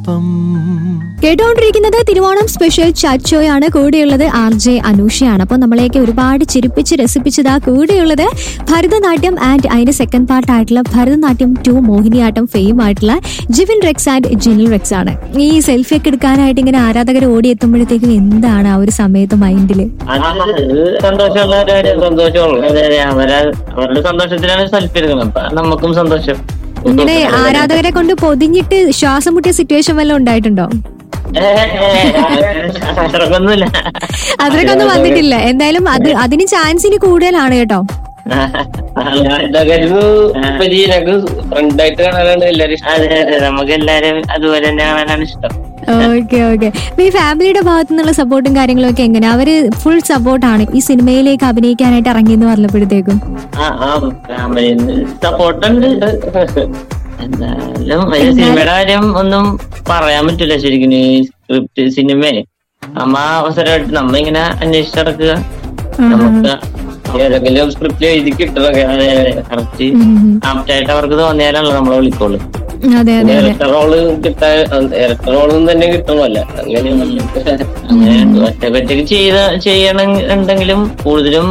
ഒപ്പം കേട്ടുകൊണ്ടിരിക്കുന്നത് തിരുവോണം സ്പെഷ്യൽ ചാച്ചോയാണ് കൂടെയുള്ളത് ആർ ജെ അനൂഷയാണ് അപ്പോൾ നമ്മളെയൊക്കെ ഒരുപാട് ചിരിപ്പിച്ച് രസിപ്പിച്ചത് ആ കൂടെയുള്ളത് ഭരതനാട്യം ആൻഡ് അതിന്റെ സെക്കൻഡ് പാർട്ട് ആയിട്ടുള്ള ഭരതനാട്യം ടു മോഹിനിയാട്ടം ഫെയിം ആയിട്ടുള്ള Jivin Rex and Jinil Rex ആണ് ഈ സെൽഫി ഒക്കെ എടുക്കാനായിട്ട് ഇങ്ങനെ ആരാധകർ ഓടിയെത്തുമ്പോഴത്തേക്കും എന്താണ് ആ ഒരു സമയത്ത് മൈൻഡിൽ അത് സന്തോഷമുള്ള ഒരു കാര്യം സന്തോഷമുള്ളൂ അതെ അതെ അവരെ അവരുടെ സന്തോഷത്തിലാണ് സെൽഫി എടുക്കുന്നത് അപ്പൊ നമുക്കും സന്തോഷം ഇങ്ങനെ ആരാധകരെ കൊണ്ട് പൊതിഞ്ഞിട്ട് ശ്വാസം മുട്ടിയ സിറ്റുവേഷൻ വല്ലതും ഉണ്ടായിട്ടുണ്ടോ അത്രക്കൊന്നുമില്ല അതിനൊന്നും വന്നിട്ടില്ല എന്തായാലും അത് അതിന് ചാൻസ് ഇനി കൂടുതലാണ് കേട്ടോ ഇതൊക്കെ ഒരു വലിയ ഞങ്ങൾക്ക് ഫ്രണ്ടായിട്ട് കാണാനാണ് എല്ലാരും ഇഷ്ടം അതെ അതെ നമുക്ക് എല്ലാരും അതുപോലെ തന്നെ കാണാനാണ് ഇഷ്ടം ഓക്കെ ഓക്കെ ഈ ഫാമിലിയുടെ ഭാഗത്തു നിന്നുള്ള സപ്പോർട്ടും കാര്യങ്ങളും ഒക്കെ എങ്ങനെ അവര് ഫുൾ സപ്പോർട്ടാണ് ഈ സിനിമയിലേക്ക് അഭിനയിക്കാനായിട്ട് ഇറങ്ങിയെന്ന് പറഞ്ഞപ്പോഴത്തേക്കും ആ ആ ഫാമിലിന്ന് സപ്പോർട്ടുണ്ട് എന്നാലും ഈ സിനിമയുടെ കാര്യം ഒന്നും പറയാൻ പറ്റില്ല ശരിക്കും ഈ സ്ക്രിപ്റ്റ് സിനിമ നമ്മ അവസരമായിട്ട് നമ്മ ഇങ്ങനെ അന്വേഷിച്ച് നടക്കുക നമുക്ക് ഏതെങ്കിലും സ്ക്രിപ്റ്റ് എഴുതി കിട്ടണൊക്കെ കറക്റ്റ് ഉം. ആപ്റ്റായിട്ട് അവർക്ക് തോന്നിയാലല്ലോ നമ്മളെ വിളിക്കോളൂ അതെ അതെ അതെ ഇരട്ട റോള് കിട്ടാൻ ഇരട്ട റോളും തന്നെ കിട്ടണമല്ല അങ്ങനെയൊന്നും അങ്ങനെ ഒറ്റക്കൊറ്റക്ക് ചെയ്ത ചെയ്യണം ഉണ്ടെങ്കിലും കൂടുതലും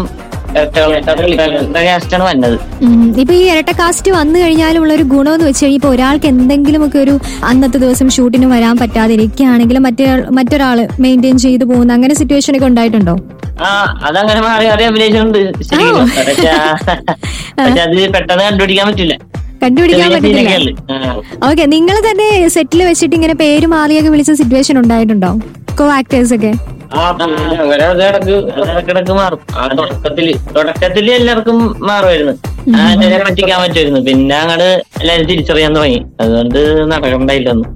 കാസ്റ്റാണ് വന്നത് ഉം. ഇപ്പൊ ഈ ഇരട്ട കാസ്റ്റ് വന്നു കഴിഞ്ഞാലുള്ള ഒരു ഗുണം എന്ന് വെച്ച് കഴിഞ്ഞാൽ ഇപ്പൊ ഒരാൾക്ക് എന്തെങ്കിലുമൊക്കെ ഒരു അന്നത്തെ ദിവസം ഷൂട്ടിന് വരാൻ പറ്റാതിരിക്കുകയാണെങ്കിൽ മറ്റേ ശരിയാള് മെയിൻറ്റെയിൻ ചെയ്തു പോകുന്ന അങ്ങനെ സിറ്റുവേഷൻ ഒക്കെ ഉണ്ടായിട്ടുണ്ടോ ആ അതങ്ങനെ മാറി മാറി അഭിനയിച്ചിട്ടുണ്ട് ശരിക്കും പക്ഷെ പക്ഷെ അത് പെട്ടെന്ന് കണ്ടുപിടിക്കാൻ പറ്റില്ല കണ്ടുപിടിക്കാൻ ചെറിയ പറ്റത്തില്ല scene ഒക്കെ ഉള്ളു. ആ. ഓക്കെ നിങ്ങൾ തന്നെ സെറ്റിൽ വെച്ചിട്ട് ഇങ്ങനെ പേര് മാറിയൊക്കെ വിളിച്ച സിറ്റുവേഷൻ ഉണ്ടായിട്ടുണ്ടോ കോ ആക്ടേഴ്സ് ഒക്കെ ആ പിന്നെ അങ്ങനെ അത് ഇടക്ക് ഇടക്കിടക്ക് മാറും ആ തുടക്കത്തില് തുടക്കത്തില് എല്ലാവർക്കും മാറുമായിരുന്നു ആ എല്ലാവരെ പറ്റിക്കാൻ പറ്റുമായിരുന്നു പിന്നെ അങ്ങോട്ട് എല്ലാരും തിരിച്ചറിയാൻ തുടങ്ങി അതുകൊണ്ട് നടക്കണ്ടായില്ല ഒന്നും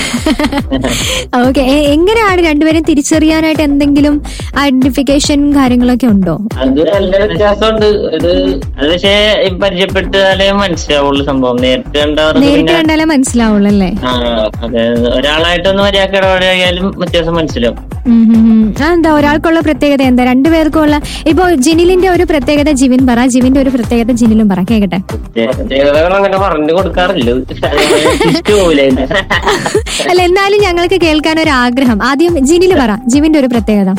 ഓക്കെ എങ്ങനെയാണ് രണ്ടുപേരും തിരിച്ചറിയാനായിട്ട് എന്തെങ്കിലും ഐഡന്റിഫിക്കേഷൻ കാര്യങ്ങളൊക്കെ ഉണ്ടോ അത് നല്ല വ്യത്യാസമുണ്ട് ഇത് അത് പക്ഷേ ഈ പരിചയപ്പെട്ടാലേ മനസ്സിലാവുള്ളൂ സംഭവം നേരിട്ട് കണ്ടവർക്ക് നേരിട്ട് പിന്നെ കണ്ടാലേ മനസ്സിലാവുള്ളൂ അല്ലേ ആ അതെ ഒരാളായിട്ടൊന്ന് മര്യാദ ഇടപഴകിയാലും വ്യത്യാസം മനസ്സിലാവും ഉം ഉം ഉം. അതെന്താ ഒരാൾക്കുള്ള പ്രത്യേകത എന്താ രണ്ടുപേർക്കുള്ള ഇപ്പൊ ജിനിലിന്റെ ഒരു പ്രത്യേകത ജിവിൻ പറ ജിവിന്റെ ഒരു പ്രത്യേകത ജിനിലും പറ കേക്കട്ടെ പ്രത്യേകതകൾ അങ്ങനെ പറഞ്ഞു കൊടുക്കാറില്ല തിരിച്ചു പോവില്ല ഇത്. അല്ല എന്നാലും ഞങ്ങൾക്ക് കേൾക്കാൻ ഒരു ആഗ്രഹം ആദ്യം ജിനില് പറ ജിവിന്റെ ഒരു പ്രത്യേകത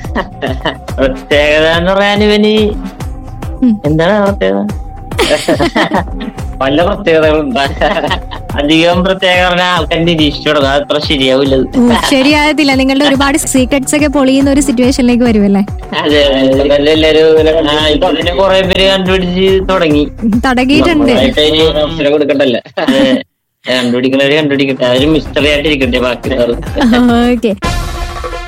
പ്രത്യേകത എന്ന് പറയാൻ ഇവന് ഉം. എന്താണ് പ്രത്യേകത പല പ്രത്യേകതകളുണ്ട് അധികം പ്രത്യേകത പറഞ്ഞാൽ ആൾക്കാർ നിരീക്ഷിച്ചു തുടങ്ങും അത് അത്ര ശരിയാവില്ല അത്. ഓ, ശരിയാകത്തില്ല നിങ്ങളുടെ ഒരുപാട് സീക്രട്സ് ഒക്കെ പൊളിയുന്ന ഒരു സിറ്റുവേഷനിലേക്ക് വരുമല്ലേ അതെ നല്ല എല്ലാരും ഇങ്ങനെ ആ, ഇപ്പൊ അതിനെ കുറെ പേര് കണ്ടുപിടിച്ച് തുടങ്ങി തടകിയിട്ടുണ്ട് നമ്മളായിട്ട് അതിന് അവസരം കൊടുക്കണ്ടല്ലേ അതെ. കണ്ടുപിടിക്കണവര് കണ്ടുപിടിക്കട്ടെ അവര് മിസ്റ്ററി ആയിട്ടിരിക്കട്ടെ ബാക്കി ഓക്കെ